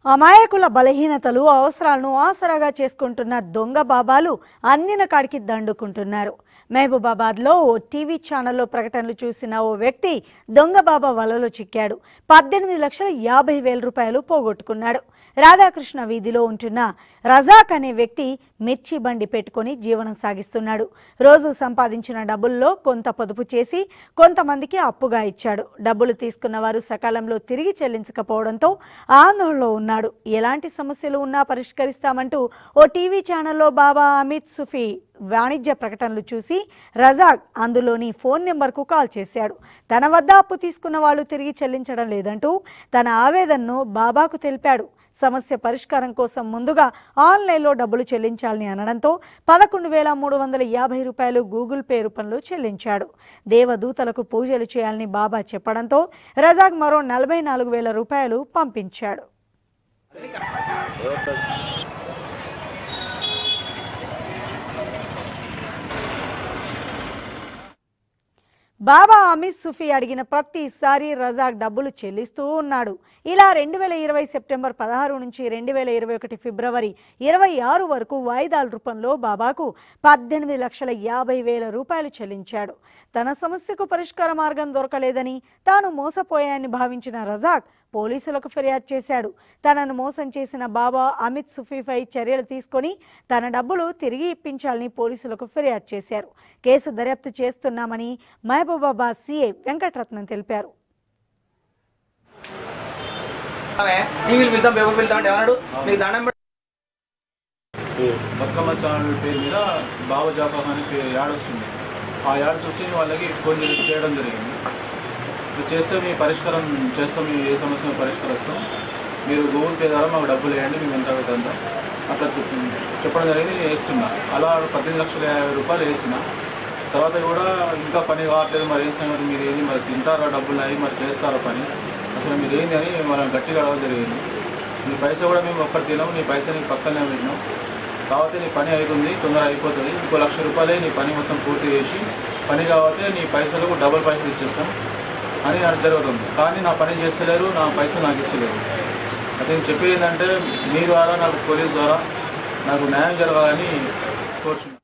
అమాయకుల బలహీనతలు అవసరాలను ఆసరాగా చేసుకుంటున్న దొంగ బాబాలు అందిన కాడికి దండుకుంటున్నారు మహబూబాబాద్లో ఓ టీవీ ఛానల్లో ప్రకటనలు చూసిన ఓ వ్యక్తి దొంగ బాబా వలలో చిక్కాడు పద్దెనిమిది లక్షల యాభై వేల రూపాయలు పోగొట్టుకున్నాడు రాధాకృష్ణ వీధిలో ఉంటున్న రజాక్ అనే వ్యక్తి మిర్చి బండి పెట్టుకొని జీవనం సాగిస్తున్నాడు రోజు సంపాదించిన డబ్బుల్లో కొంత పొదుపు చేసి కొంతమందికి అప్పుగా ఇచ్చాడు డబ్బులు తీసుకున్న వారు సకాలంలో తిరిగి చెల్లించకపోవడంతో ఆందోళనలో ఉన్నాడు ఎలాంటి సమస్యలు ఉన్నా పరిష్కరిస్తామంటూ ఓ టీవీ ఛానల్లో బాబా అమిత్ సుఫీ వాణిజ్య ప్రకటనలు చూసి రజాక్ అందులోని ఫోన్ నెంబర్కు కాల్ చేశాడు తన వద్ద అప్పు తీసుకున్న వాళ్ళు తిరిగి చెల్లించడం లేదంటూ తన ఆవేదనను బాబాకు తెలిపాడు సమస్య పరిష్కారం కోసం ముందుగా ఆన్లైన్లో డబ్బులు చెల్లించాలని అనడంతో పదకొండు వేల మూడు వందల యాభై రూపాయలు గూగుల్ పే రూపంలో చెల్లించాడు దేవదూతలకు పూజలు చేయాలని బాబా చెప్పడంతో రజాక్ మరో నలభై నాలుగు వేల రూపాయలు పంపించాడు బాబా అమిత్ సుఫీ అడిగిన ప్రతిసారి రజాక్ డబ్బులు చెల్లిస్తూ ఉన్నాడు ఇలా రెండు వేల ఇరవై సెప్టెంబర్ పదహారు నుంచి రెండు వేల ఇరవై ఒకటి ఫిబ్రవరి ఇరవై ఆరు వరకు వాయిదాల రూపంలో బాబాకు పద్దెనిమిది లక్షల యాభై వేల రూపాయలు చెల్లించాడు తన సమస్యకు పరిష్కార మార్గం దొరకలేదని తాను మోసపోయానని భావించిన రజాక్ పోలీసులకు ఫిర్యాదు చేశాడు తనను మోసం చేసిన బాబా అమిత్ సుఫీపై చర్యలు తీసుకొని తన డబ్బులు తిరిగి ఇప్పించాలని పోలీసులకు ఫిర్యాదు చేశారు కేసు దర్యాప్తు చేస్తున్నామని మహబూబాబాద్ సీఐ వెంకటరత్నం తెలిపారు ఆమె టీవీలు పిలుతాం పేపర్ పిలుతాం అంటే ఏమన్నాడు నీకు దండం పెడతా బతుకమ్మ ఛానల్ పేరు మీద బావ జాఫర్ అని పే- యాడ్ వస్తుంది ఆ యాడ్ చూసి వాళ్ళకి ఫోన్ చేసి చేయడం జరిగింది ఇది చేస్తే మీ పరిష్కారం చేస్తాం మీ ఏ సమస్యను పరిష్కరిస్తాం మీరు గూగుల్ పే ద్వారా మాకు డబ్బులు వేయండి మేము ఎంత అవుతుందో అట్లా చెప్- చెప్పడం జరిగింది నేను వేస్తున్నా అలా పద్దెనిమిది లక్షల యాభై రూపాయలు వేసిన తర్వాత కూడా ఇంకా పని కావట్లేదు మరి ఏం సంగతి మీరు ఏంది మరి తింటారా డబ్బులు అయ్యి మరి చేస్తారా పని అసలు మీరు ఏంది అని మనం గట్టిగా అడగడం జరిగింది నీ పైసా కూడా మేము ఒక్కటి తినాము నీ పైసా నీకు పక్కనే పెట్టినాం కాబట్టి నీ పని అవుతుంది తొందర అయిపోతుంది ఇంకో లక్ష రూపాయలే నీ పని మొత్తం పూర్తి చేసి పని కాబట్టి నీ పైసలకు డబుల్ పైసలు ఇచ్చేస్తాం అని నాకు జరుగుతుంది కానీ నా పని చేస్తలేరు నా పైసలు నాకు ఇస్తలేరు అయితే నేను చెప్పేది ఏంటంటే మీ ద్వారా నాకు పోలీస్ ద్వారా నాకు న్యాయం జరగాలని కోరుచున్నాను